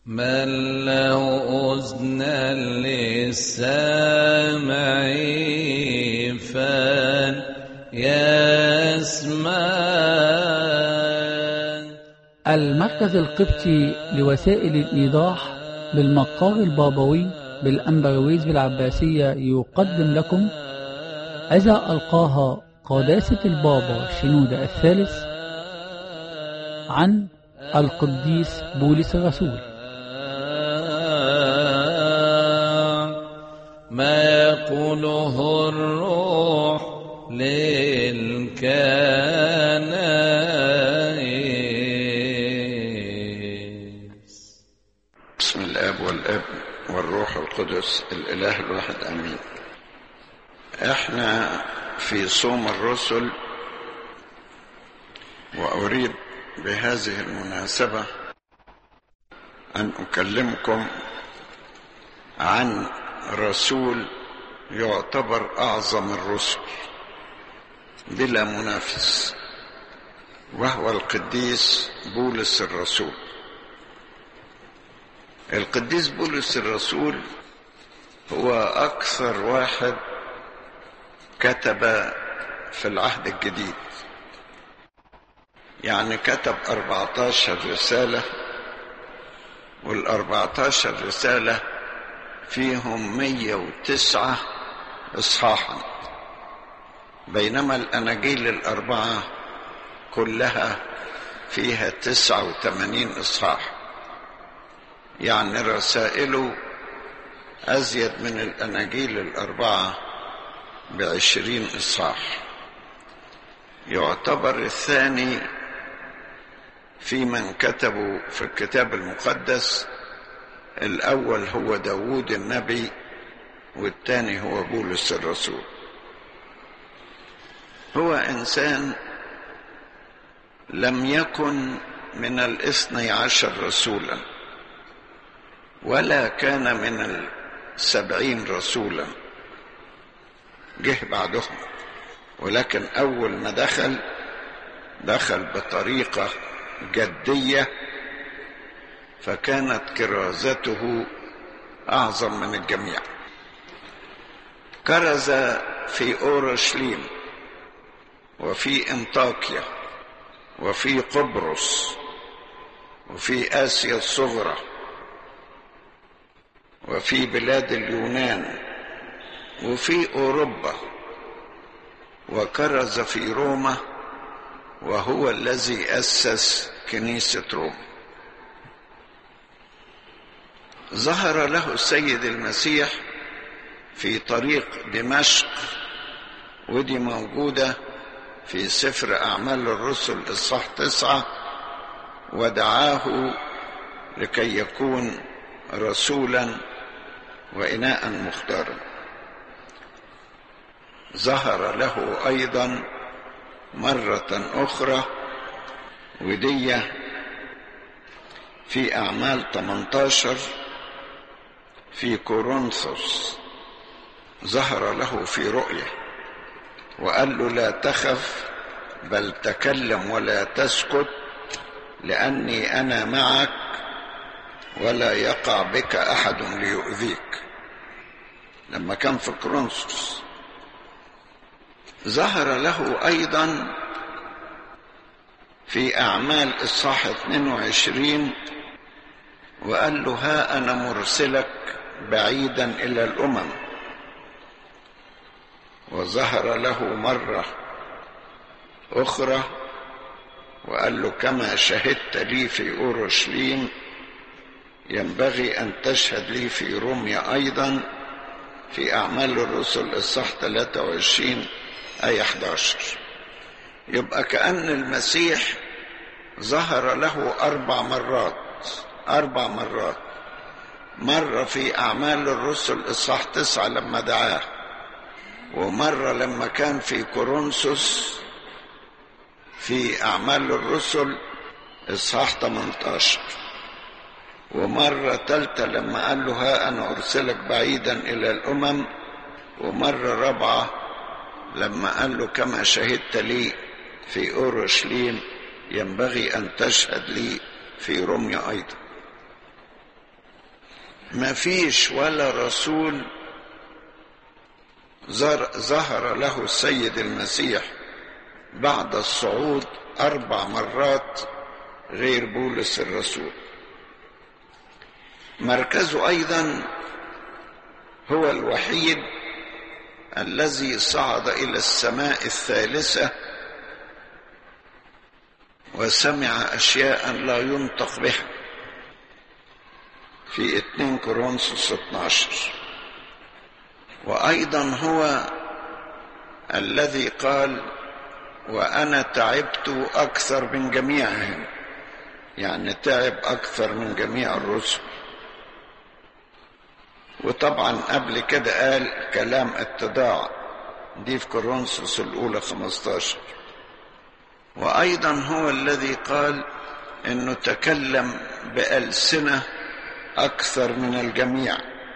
من له أذنا للسامع فليسمع المركز القبطي لوسائل الإيضاح بالمقار البابوي بالأنبرويز بالعباسية يقدم لكم إذا ألقاها قداسة البابا شنودة الثالث عن القديس بولس الرسول ما يقوله الروح للكنائس بسم الاب والاب والروح القدس الاله الواحد امين احنا في صوم الرسل واريد بهذه المناسبه ان اكلمكم عن رسول يعتبر اعظم الرسل بلا منافس وهو القديس بولس الرسول القديس بولس الرسول هو اكثر واحد كتب في العهد الجديد يعني كتب 14 رسالة وال14 رسالة فيهم 109 إصحاحا بينما الأناجيل الأربعة كلها فيها 89 إصحاح يعني رسائله أزيد من الأناجيل الأربعة بعشرين إصحاح يعتبر الثاني في من كتبوا في الكتاب المقدس الأول هو داوود النبي والثاني هو بولس الرسول هو إنسان لم يكن من الاثني عشر رسولا ولا كان من السبعين رسولا جه بعدهم ولكن أول ما دخل دخل بطريقة جدية فكانت كرازته أعظم من الجميع كرز في أورشليم وفي انطاكيا وفي قبرص وفي آسيا الصغرى وفي بلاد اليونان وفي أوروبا وكرز في روما وهو الذي أسس كنيسة روما ظهر له السيد المسيح في طريق دمشق ودي موجودة في سفر أعمال الرسل إصحاح تسعة ودعاه لكي يكون رسولا وإناء مختارا ظهر له أيضا مرة أخرى ودية في أعمال 18 في كورنثوس ظهر له في رؤية وقال له لا تخف بل تكلم ولا تسكت لأني أنا معك ولا يقع بك أحد ليؤذيك لما كان في كورنثوس ظهر له أيضا في أعمال إصحاح 22 وقال له ها أنا مرسلك بعيدا إلى الأمم وظهر له مرة أخرى وقال له كما شهدت لي في أورشليم ينبغي أن تشهد لي في روميا أيضا في أعمال الرسل الصح 23 آية 11 يبقى كأن المسيح ظهر له أربع مرات أربع مرات مرة في أعمال الرسل إصحاح تسعة لما دعاه ومرة لما كان في كورنثوس في أعمال الرسل إصحاح 18 ومرة تالتة لما قال له ها أنا أرسلك بعيدا إلى الأمم ومرة رابعة لما قال له كما شهدت لي في أورشليم ينبغي أن تشهد لي في روميا أيضا ما فيش ولا رسول ظهر له السيد المسيح بعد الصعود أربع مرات غير بولس الرسول مركزه أيضا هو الوحيد الذي صعد إلى السماء الثالثة وسمع أشياء لا ينطق بها في 2 كورنثوس 12 وأيضا هو الذي قال وأنا تعبت أكثر من جميعهم يعني تعب أكثر من جميع الرسل وطبعا قبل كده قال كلام اتضاع دي في كورنثوس الأولى 15 وأيضا هو الذي قال إنه تكلم بألسنة أكثر من الجميع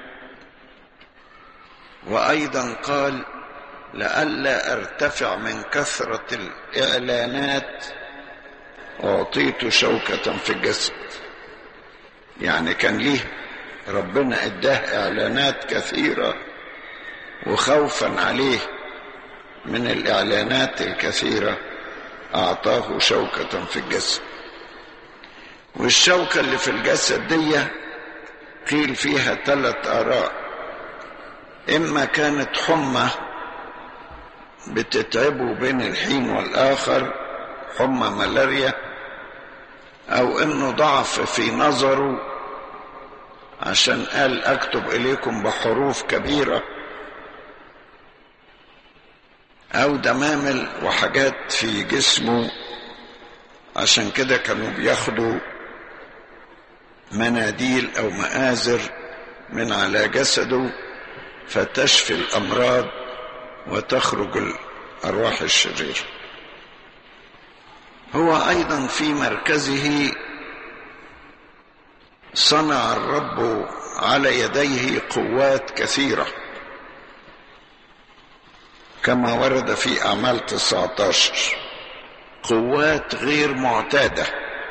وأيضا قال لئلا ارتفع من كثرة الإعلانات أعطيت شوكة في الجسد يعني كان ليه ربنا اداه إعلانات كثيرة وخوفا عليه من الإعلانات الكثيرة أعطاه شوكة في الجسد والشوكة اللي في الجسد دي قيل فيها ثلاث آراء إما كانت حمى بتتعبه بين الحين والآخر حمى ملاريا أو إنه ضعف في نظره عشان قال أكتب إليكم بحروف كبيرة أو دمامل وحاجات في جسمه عشان كده كانوا بياخدوا مناديل أو مآزر من على جسده فتشفي الأمراض وتخرج الأرواح الشريرة هو أيضا في مركزه صنع الرب على يديه قوات كثيرة كما ورد في أعمال 19 قوات غير معتادة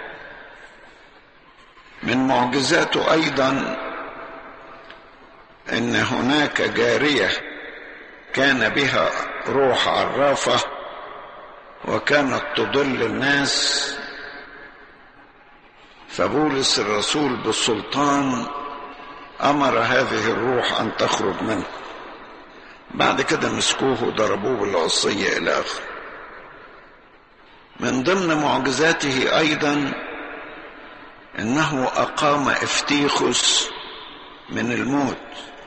من معجزاته أيضا أن هناك جارية كان بها روح عرافة وكانت تضل الناس فبولس الرسول بالسلطان امر هذه الروح ان تخرج منه بعد كده مسكوه وضربوه بالعصية إلى آخره من ضمن معجزاته أيضا أنه أقام افتيخس من الموت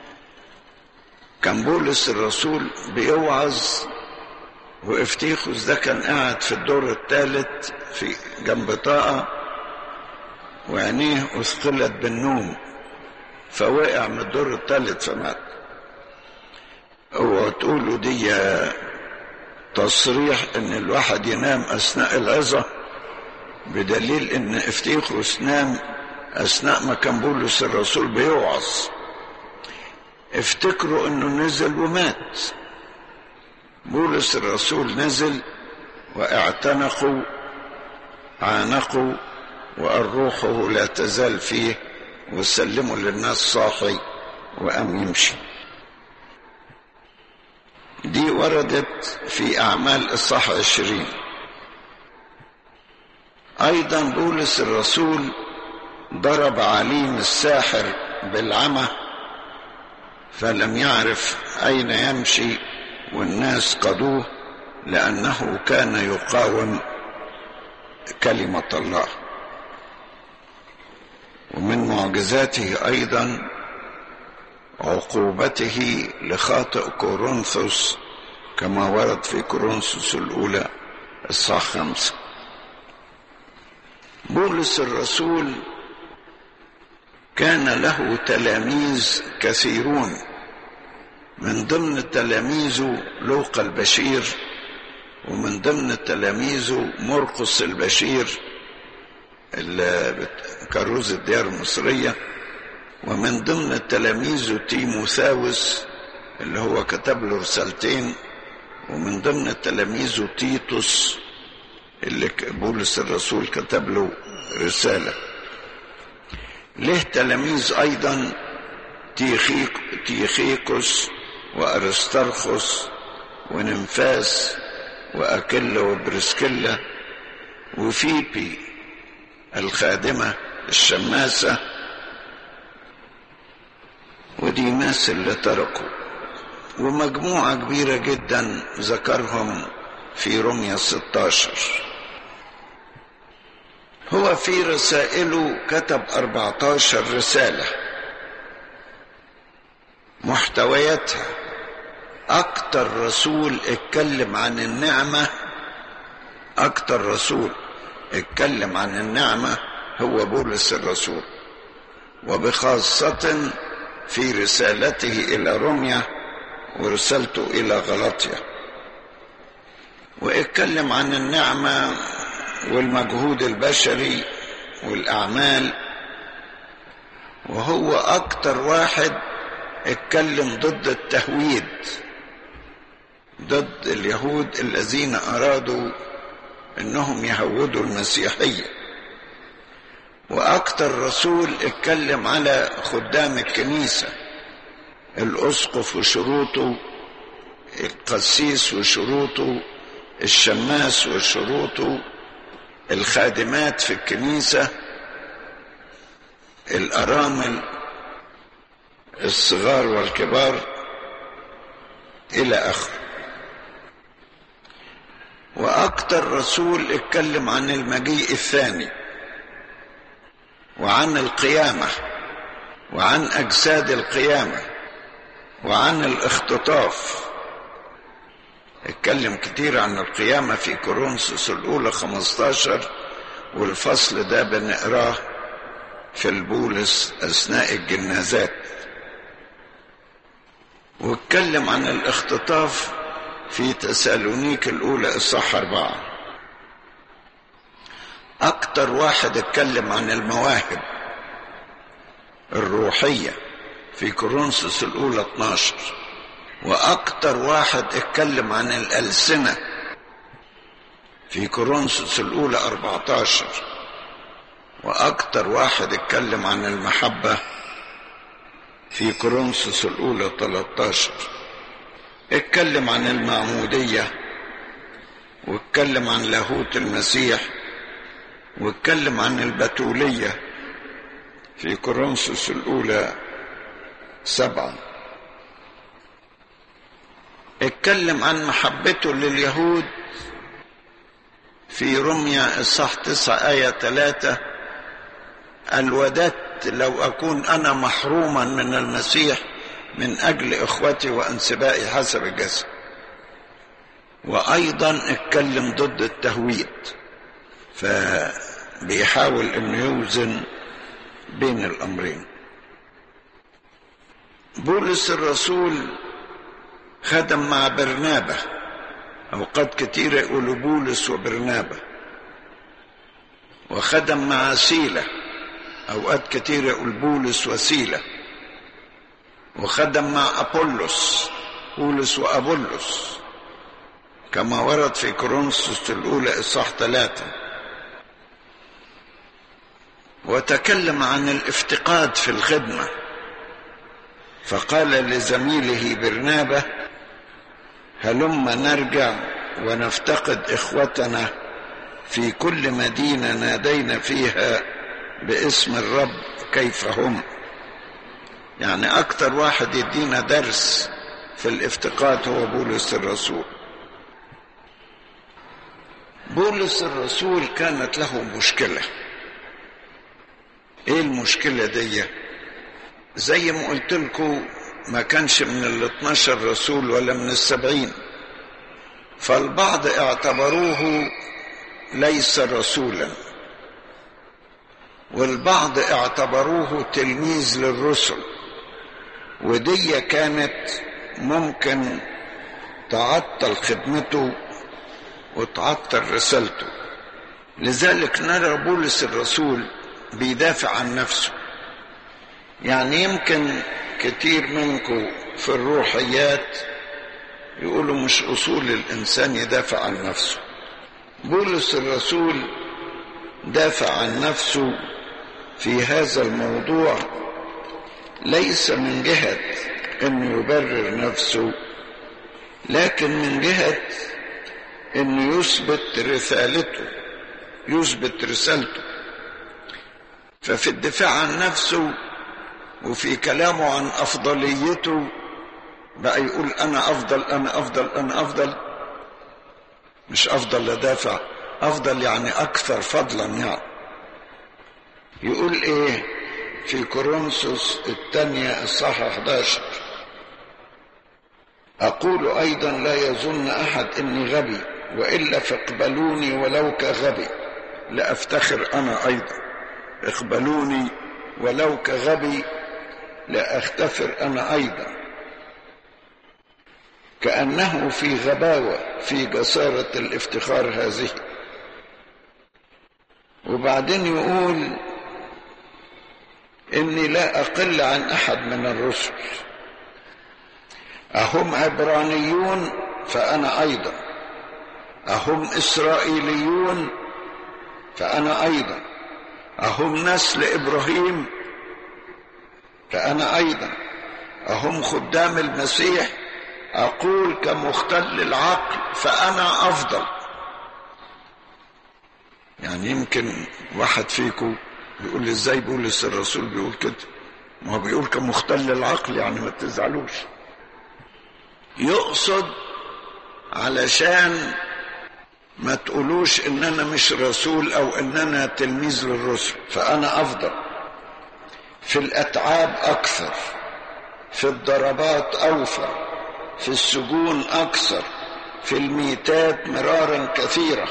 كان بولس الرسول بيوعظ وافتيخس ده كان قاعد في الدور الثالث في جنب طاقة وعينيه أثقلت بالنوم فوقع من الدور الثالث فمات اوعوا تقولوا دي تصريح ان الواحد ينام اثناء العظة بدليل ان افتيخوس نام اثناء ما كان بولس الرسول بيوعظ افتكروا انه نزل ومات بولس الرسول نزل واعتنقوا عانقوا وقال روحه لا تزال فيه وسلموا للناس صاحي وقام يمشي دي وردت في أعمال الصح عشرين أيضا بولس الرسول ضرب عليم الساحر بالعمى فلم يعرف أين يمشي والناس قضوه لأنه كان يقاوم كلمة الله ومن معجزاته أيضا عقوبته لخاطئ كورنثوس كما ورد في كورنثوس الأولى الصح خمسة بولس الرسول كان له تلاميذ كثيرون من ضمن تلاميذه لوقا البشير ومن ضمن تلاميذه مرقس البشير كروز الديار المصريه ومن ضمن تلاميذه تيموثاوس اللي هو كتب له رسالتين ومن ضمن تلاميذه تيتوس اللي بولس الرسول كتب له رسالة له تلاميذ أيضا تيخيك تيخيكوس وأرسترخس ونمفاس وأكيلا وبرسكيلا وفيبي الخادمة الشماسة وديماس اللي تركوا ومجموعة كبيرة جدا ذكرهم في رمية 16 هو في رسائله كتب 14 رسالة محتوياتها أكتر رسول اتكلم عن النعمة أكتر رسول اتكلم عن النعمة هو بولس الرسول وبخاصة في رسالته إلى روميا ورسالته إلى غلطيا واتكلم عن النعمة والمجهود البشري والأعمال وهو أكتر واحد اتكلم ضد التهويد ضد اليهود الذين أرادوا أنهم يهودوا المسيحية وأكتر رسول اتكلم على خدام الكنيسة الأسقف وشروطه القسيس وشروطه الشماس وشروطه الخادمات في الكنيسة الأرامل الصغار والكبار إلى آخره وأكتر رسول اتكلم عن المجيء الثاني وعن القيامة وعن أجساد القيامة وعن الاختطاف اتكلم كتير عن القيامة في كورنثوس الأولى 15 والفصل ده بنقراه في البولس أثناء الجنازات واتكلم عن الاختطاف في تسالونيك الأولى إصحاح أربعة أكتر واحد اتكلم عن المواهب الروحية في كورنثوس الأولى 12 وأكتر واحد اتكلم عن الألسنة في كورنثوس الأولى 14 وأكتر واحد اتكلم عن المحبة في كورنثوس الأولى 13 اتكلم عن المعمودية واتكلم عن لاهوت المسيح واتكلم عن البتولية في كورنثوس الأولى سبعة اتكلم عن محبته لليهود في رمية إصحاح تسعة آية ثلاثة قال وددت لو أكون أنا محروما من المسيح من أجل إخوتي وأنسبائي حسب الجسد وأيضا اتكلم ضد التهويد فبيحاول أنه يوزن بين الأمرين بولس الرسول خدم مع برنابة أوقات كتيرة يقولوا بولس وبرنابة وخدم مع سيلة أوقات كتيرة يقول بولس وسيلة وخدم مع أبولس بولس وأبولس كما ورد في كورنثوس الأولى إصحاح ثلاثة وتكلم عن الافتقاد في الخدمة فقال لزميله برنابة هلم نرجع ونفتقد إخوتنا في كل مدينة نادينا فيها باسم الرب كيف هم يعني أكتر واحد يدينا درس في الافتقاد هو بولس الرسول بولس الرسول كانت له مشكلة ايه المشكلة دي زي ما قلت لكم ما كانش من ال 12 رسول ولا من السبعين فالبعض اعتبروه ليس رسولا والبعض اعتبروه تلميذ للرسل ودي كانت ممكن تعطل خدمته وتعطل رسالته لذلك نرى بولس الرسول بيدافع عن نفسه يعني يمكن كتير منكم في الروحيات يقولوا مش أصول الإنسان يدافع عن نفسه بولس الرسول دافع عن نفسه في هذا الموضوع ليس من جهة انه يبرر نفسه لكن من جهة انه يثبت رسالته يثبت رسالته ففي الدفاع عن نفسه وفي كلامه عن افضليته بقى يقول انا افضل انا افضل انا افضل مش افضل لدافع افضل يعني اكثر فضلا يعني يقول ايه في كورنثوس الثانية الصحة 11 أقول أيضا لا يظن أحد إني غبي وإلا فاقبلوني ولو كغبي لأفتخر أنا أيضا اقبلوني ولو كغبي لأختفر أنا أيضا كأنه في غباوة في جسارة الافتخار هذه وبعدين يقول إني لا أقل عن أحد من الرسل أهم عبرانيون فأنا أيضا أهم إسرائيليون فأنا أيضا أهم نسل إبراهيم فأنا أيضا أهم خدام المسيح أقول كمختل العقل فأنا أفضل يعني يمكن واحد فيكم يقول لي ازاي بولس الرسول بيقول كده ما هو بيقول كمختل العقل يعني ما تزعلوش يقصد علشان ما تقولوش ان انا مش رسول او ان انا تلميذ للرسل فانا افضل في الاتعاب اكثر في الضربات اوفر في السجون اكثر في الميتات مرارا كثيره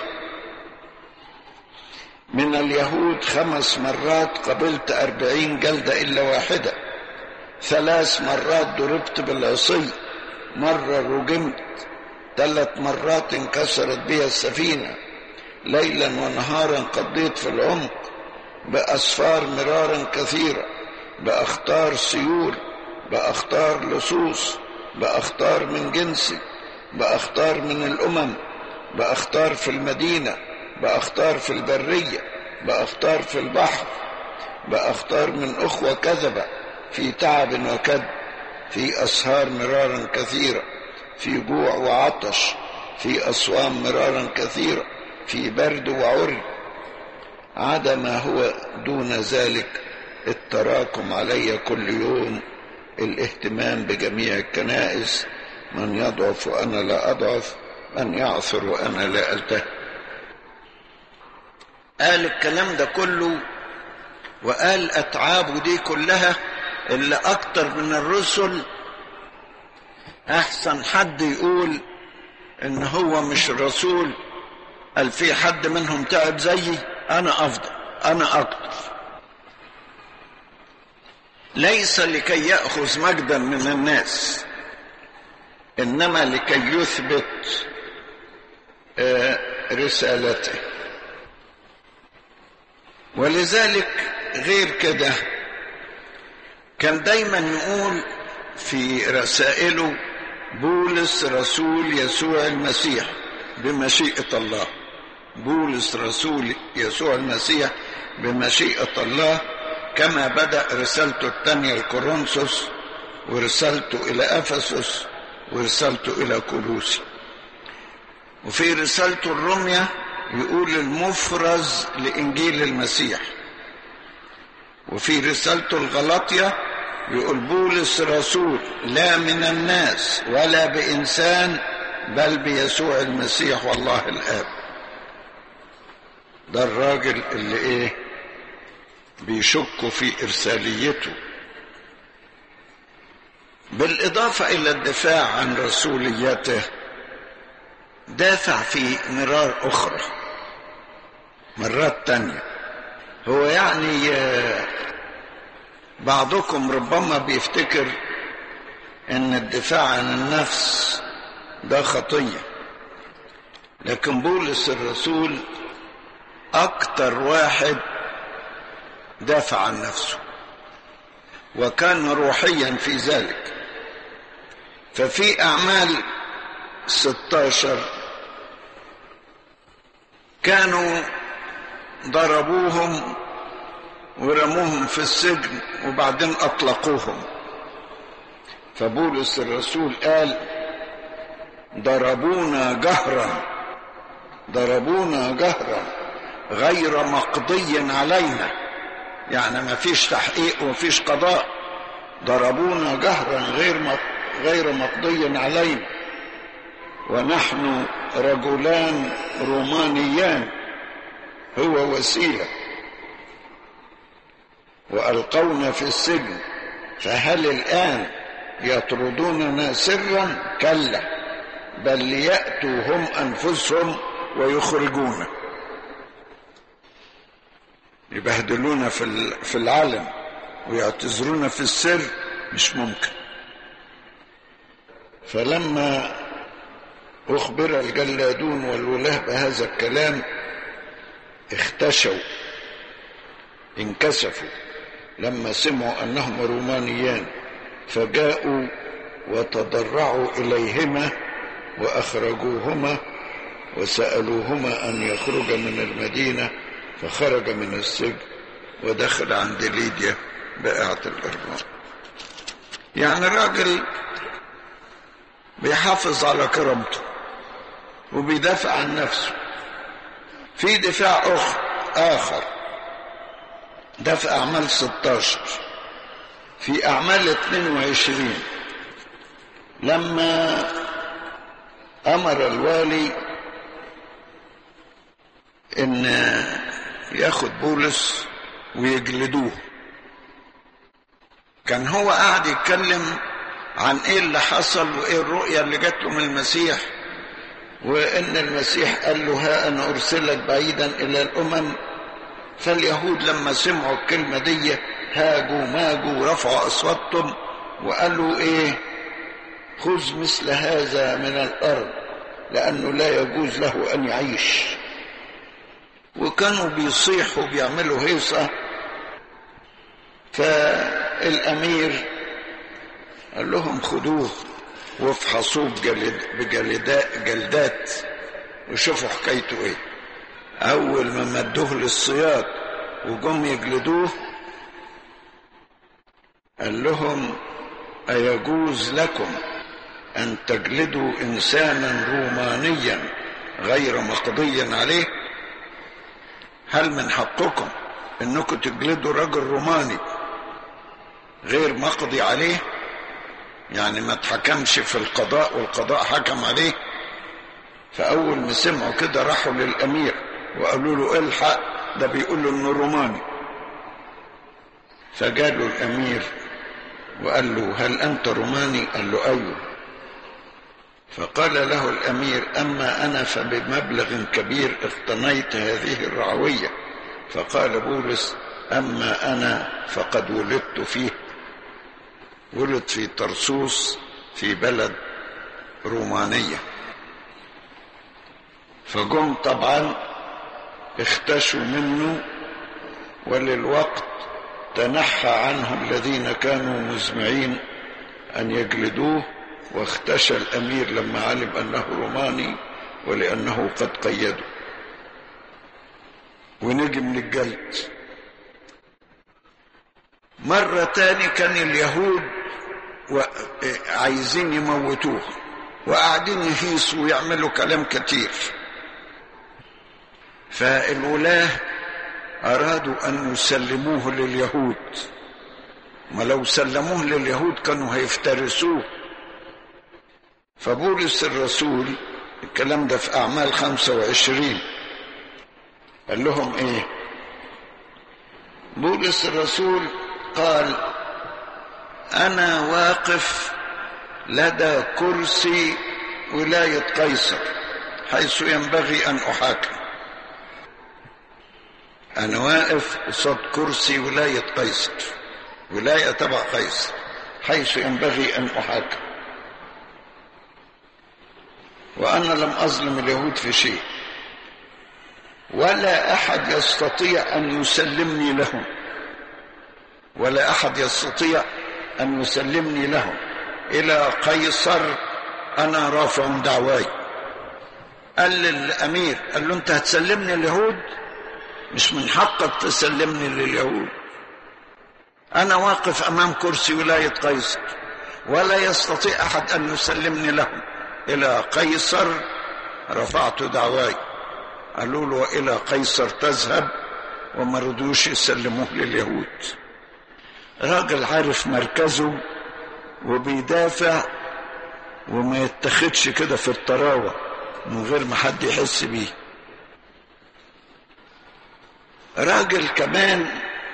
من اليهود خمس مرات قبلت أربعين جلدة إلا واحدة ثلاث مرات ضربت بالعصي مرة رجمت ثلاث مرات انكسرت بي السفينة ليلا ونهارا قضيت في العمق بأسفار مرارا كثيرة بأختار سيول بأختار لصوص بأختار من جنسي بأختار من الأمم بأختار في المدينة بأختار في البرية بأختار في البحر بأختار من أخوة كذبة في تعب وكد في أسهار مرارا كثيرة في جوع وعطش في أصوام مرارا كثيرة في برد وعري عدا ما هو دون ذلك التراكم علي كل يوم الاهتمام بجميع الكنائس من يضعف وأنا لا أضعف من يعثر وأنا لا ألتهب قال الكلام ده كله وقال أتعابه دي كلها اللي أكتر من الرسل أحسن حد يقول إن هو مش رسول قال في حد منهم تعب زيي أنا أفضل أنا أكتر ليس لكي يأخذ مجدا من الناس إنما لكي يثبت رسالته ولذلك غير كده كان دايما يقول في رسائله بولس رسول يسوع المسيح بمشيئة الله بولس رسول يسوع المسيح بمشيئة الله كما بدأ رسالته الثانية لكورنثوس ورسالته إلى أفسس ورسالته إلى كولوسي وفي رسالته الرمية يقول المفرز لإنجيل المسيح وفي رسالته الغلطية يقول بولس رسول لا من الناس ولا بإنسان بل بيسوع المسيح والله الآب ده الراجل اللي ايه بيشك في إرساليته بالإضافة إلى الدفاع عن رسوليته دافع في مرار أخرى مرات تانية هو يعني بعضكم ربما بيفتكر ان الدفاع عن النفس ده خطية لكن بولس الرسول اكتر واحد دافع عن نفسه وكان روحيا في ذلك ففي اعمال 16 كانوا ضربوهم ورموهم في السجن وبعدين أطلقوهم فبولس الرسول قال ضربونا جهرا ضربونا جهرا غير مقضي علينا يعني ما فيش تحقيق ومفيش قضاء ضربونا جهرا غير غير مقضي علينا ونحن رجلان رومانيان هو وسيله والقونا في السجن فهل الان يطردوننا سرا كلا بل لياتوا هم انفسهم ويخرجونا يبهدلونا في في العلن ويعتذرونا في السر مش ممكن فلما اخبر الجلادون والولاه بهذا الكلام اختشوا انكسفوا لما سمعوا انهم رومانيان فجاءوا وتضرعوا اليهما واخرجوهما وسالوهما ان يخرج من المدينه فخرج من السجن ودخل عند ليديا بائعه الارماء يعني راجل بيحافظ على كرامته وبيدافع عن نفسه في دفاع اخر ده في أعمال 16 في أعمال 22 لما أمر الوالي إن ياخد بولس ويجلدوه كان هو قاعد يتكلم عن ايه اللي حصل وايه الرؤية اللي جات له من المسيح وان المسيح قال له ها انا ارسلك بعيدا الى الامم فاليهود لما سمعوا الكلمة دي هاجوا ماجوا رفعوا أصواتهم وقالوا إيه خذ مثل هذا من الأرض لأنه لا يجوز له أن يعيش وكانوا بيصيحوا بيعملوا هيصة فالأمير قال لهم خدوه وافحصوه بجلد بجلدات جلدات وشوفوا حكايته ايه أول ما مدوه للصياد وجم يجلدوه قال لهم أيجوز لكم أن تجلدوا إنسانا رومانيا غير مقضي عليه هل من حقكم أنكم تجلدوا رجل روماني غير مقضي عليه يعني ما اتحكمش في القضاء والقضاء حكم عليه فأول ما سمعوا كده راحوا للأمير وقالوا له الحق ده بيقول له انه روماني فجاله الامير وقال له هل انت روماني قال له ايوه فقال له الامير اما انا فبمبلغ كبير اقتنيت هذه الرعويه فقال بولس اما انا فقد ولدت فيه ولد في طرسوس في بلد رومانيه فجم طبعا اختشوا منه وللوقت تنحى عنه الذين كانوا مزمعين ان يجلدوه واختشى الامير لما علم انه روماني ولانه قد قيده ونجي من الجلد مرة تاني كان اليهود عايزين يموتوه وقاعدين يهيصوا ويعملوا كلام كتير فالولاة أرادوا أن يسلموه لليهود ما لو سلموه لليهود كانوا هيفترسوه فبولس الرسول الكلام ده في أعمال خمسة وعشرين قال لهم إيه بولس الرسول قال أنا واقف لدى كرسي ولاية قيصر حيث ينبغي أن أحاكم أنا واقف قصاد كرسي ولاية قيصر ولاية تبع قيصر حيث ينبغي أن أحاكم وأنا لم أظلم اليهود في شيء ولا أحد يستطيع أن يسلمني لهم ولا أحد يستطيع أن يسلمني لهم إلى قيصر أنا رافع دعواي قال للأمير قال له أنت هتسلمني اليهود مش من حقك تسلمني لليهود أنا واقف أمام كرسي ولاية قيصر ولا يستطيع أحد أن يسلمني لهم إلى قيصر رفعت دعواي قالوا له إلى قيصر تذهب وما رضوش يسلموه لليهود راجل عارف مركزه وبيدافع وما يتخدش كده في الطراوة من غير ما حد يحس بيه راجل كمان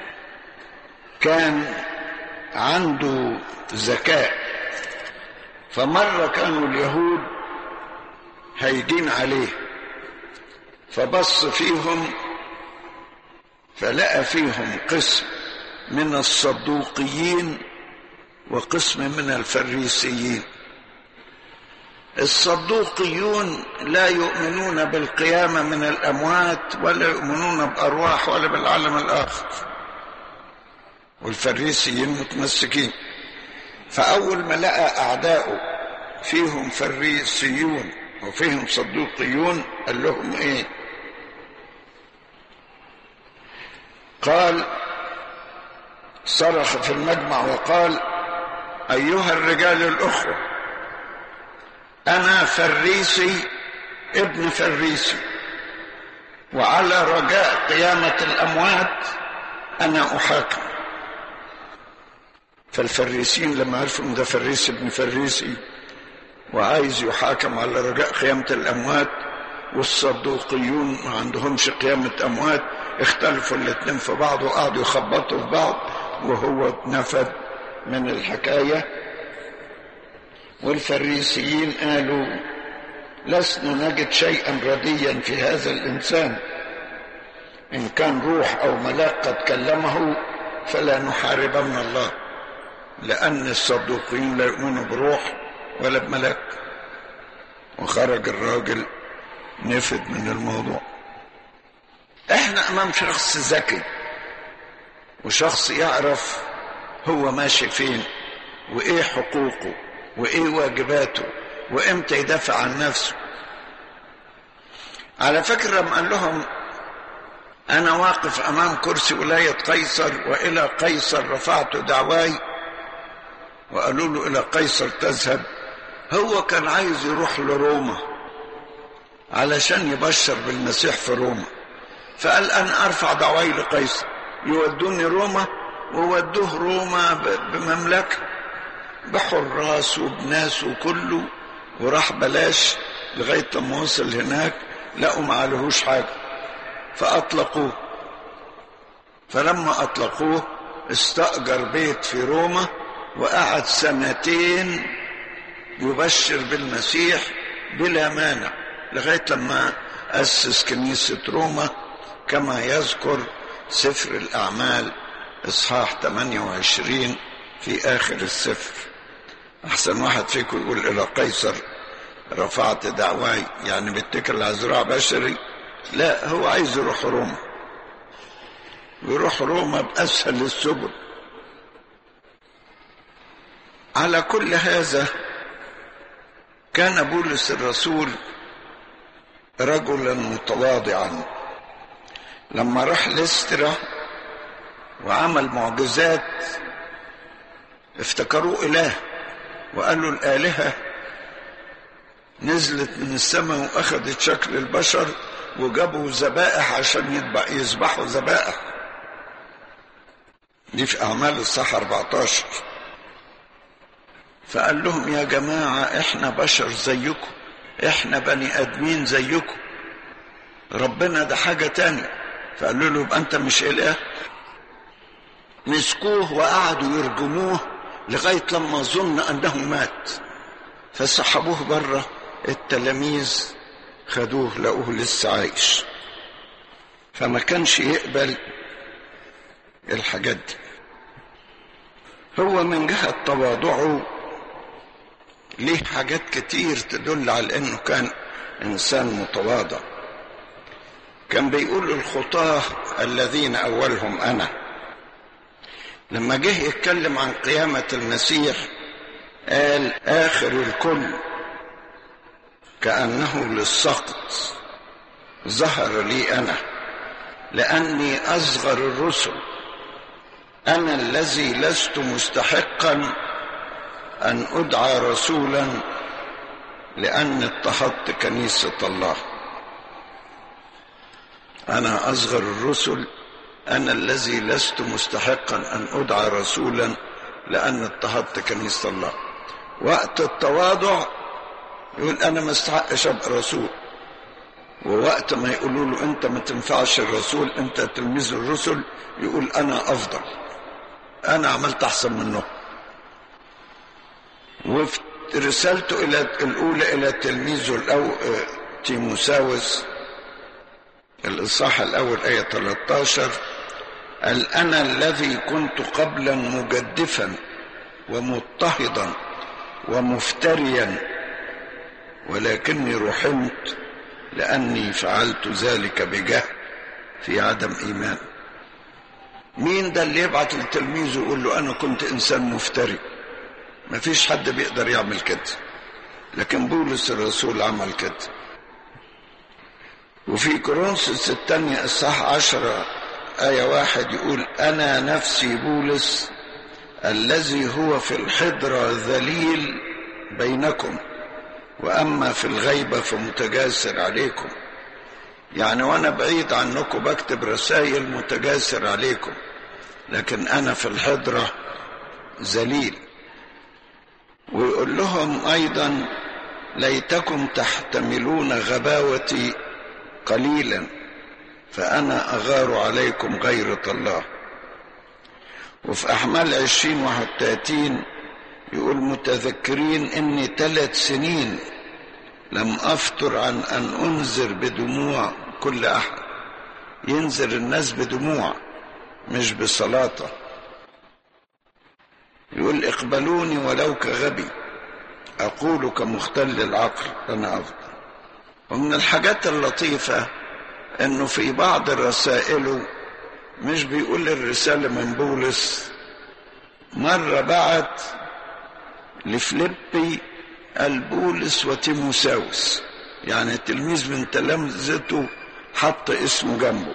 كان عنده ذكاء فمرة كانوا اليهود هيجين عليه فبص فيهم فلقى فيهم قسم من الصدوقيين وقسم من الفريسيين الصدوقيون لا يؤمنون بالقيامة من الأموات ولا يؤمنون بأرواح ولا بالعالم الآخر والفريسيين متمسكين فأول ما لقى أعداؤه فيهم فريسيون وفيهم صدوقيون قال لهم إيه قال صرخ في المجمع وقال أيها الرجال الأخوة أنا فريسي ابن فريسي وعلى رجاء قيامة الأموات أنا أحاكم فالفريسيين لما عرفوا ان ده فريسي ابن فريسي وعايز يحاكم على رجاء قيامة الأموات والصدوقيون ما عندهمش قيامة أموات اختلفوا الاتنين في بعض وقعدوا يخبطوا في بعض وهو نفذ من الحكاية والفريسيين قالوا لسنا نجد شيئا رديا في هذا الإنسان إن كان روح أو ملاك قد كلمه فلا نحاربن الله لأن الصدوقين لا يؤمنوا بروح ولا بملاك وخرج الراجل نفد من الموضوع احنا امام شخص ذكي وشخص يعرف هو ماشي فين وايه حقوقه وايه واجباته وامتى يدافع عن نفسه على فكرة لما قال لهم انا واقف امام كرسي ولاية قيصر والى قيصر رفعت دعواي وقالوا له الى قيصر تذهب هو كان عايز يروح لروما علشان يبشر بالمسيح في روما فقال انا ارفع دعواي لقيصر يودوني روما وودوه روما بمملكه بحراس وبناس وكله وراح بلاش لغايه لما وصل هناك لقوا ما عليهوش حاجه فاطلقوه فلما اطلقوه استاجر بيت في روما وقعد سنتين يبشر بالمسيح بلا مانع لغايه لما اسس كنيسه روما كما يذكر سفر الاعمال اصحاح 28 في اخر السفر احسن واحد فيكم يقول الى قيصر رفعت دعواي يعني بيتكل على زراع بشري لا هو عايز يروح روما يروح روما باسهل السبل على كل هذا كان بولس الرسول رجلا متواضعا لما راح لسترا وعمل معجزات افتكروه اله وقالوا الالهه نزلت من السماء واخذت شكل البشر وجابوا ذبائح عشان يذبحوا ذبائح دي في اعمال الصح 14 فقال لهم يا جماعة احنا بشر زيكم احنا بني ادمين زيكم ربنا ده حاجة تانية فقالوا له يبقى انت مش اله مسكوه وقعدوا يرجموه لغاية لما ظن انه مات فسحبوه بره التلاميذ خدوه لقوه لسه عايش فما كانش يقبل الحاجات دي هو من جهة تواضعه ليه حاجات كتير تدل على انه كان انسان متواضع كان بيقول الخطاه الذين اولهم انا لما جه يتكلم عن قيامه المسيح قال اخر الكل كانه للسقط ظهر لي انا لاني اصغر الرسل أنا الذي لست مستحقا أن أدعى رسولا لأن اضطهدت كنيسة الله أنا أصغر الرسل أنا الذي لست مستحقا أن أدعى رسولا لأن اضطهدت كنيسة الله وقت التواضع يقول أنا ما استحقش أبقى رسول ووقت ما يقولوا له أنت ما تنفعش الرسول أنت تلميذ الرسل يقول أنا أفضل أنا عملت أحسن منه وفي رسالته إلى الأولى إلى تلميذه الأو تيموساوس الإصحاح الأول آية 13 قال أنا الذي كنت قبلا مجدفا ومضطهدا ومفتريا ولكني رحمت لأني فعلت ذلك بجهل في عدم إيمان مين ده اللي يبعت لتلميذه يقول له أنا كنت إنسان مفتري ما فيش حد بيقدر يعمل كده لكن بولس الرسول عمل كده وفي كورنثوس الثانية الصح عشرة آية واحد يقول أنا نفسي بولس الذي هو في الحضرة ذليل بينكم وأما في الغيبة فمتجاسر عليكم يعني وأنا بعيد عنكم بكتب رسائل متجاسر عليكم لكن أنا في الحضرة ذليل ويقول لهم أيضا ليتكم تحتملون غباوتي قليلا فأنا أغار عليكم غيرة الله وفي أحمال عشرين واحد تاتين يقول متذكرين إني ثلاث سنين لم أفتر عن أن أنذر بدموع كل أحد ينذر الناس بدموع مش بصلاته يقول اقبلوني ولو كغبي أقول كمختل العقل أنا أفضل ومن الحاجات اللطيفة أنه في بعض رسائله مش بيقول الرسالة من بولس مرة بعت لفليبي البولس وتيموساوس يعني تلميذ من تلامذته حط اسمه جنبه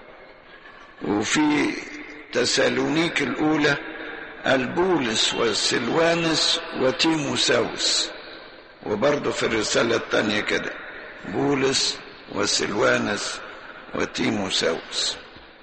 وفي تسالونيك الأولى البولس وسلوانس وتيموساوس وبرضه في الرسالة الثانية كده بولس وسلوانس وتيموساوس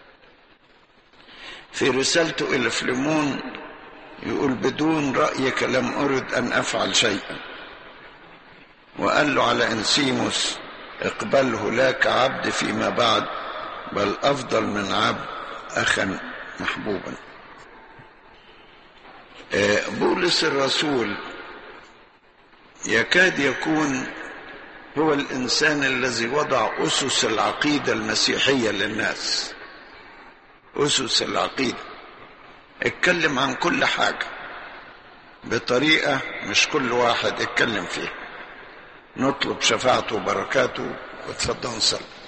في رسالته إلى فليمون يقول بدون رأيك لم أرد أن أفعل شيئا وقال له على أنسيموس اقبله لا كعبد فيما بعد بل أفضل من عبد أخا محبوبا بولس الرسول يكاد يكون هو الإنسان الذي وضع أسس العقيدة المسيحية للناس أسس العقيدة اتكلم عن كل حاجة بطريقة مش كل واحد اتكلم فيها نطلب شفاعته وبركاته وتفضلوا نصلي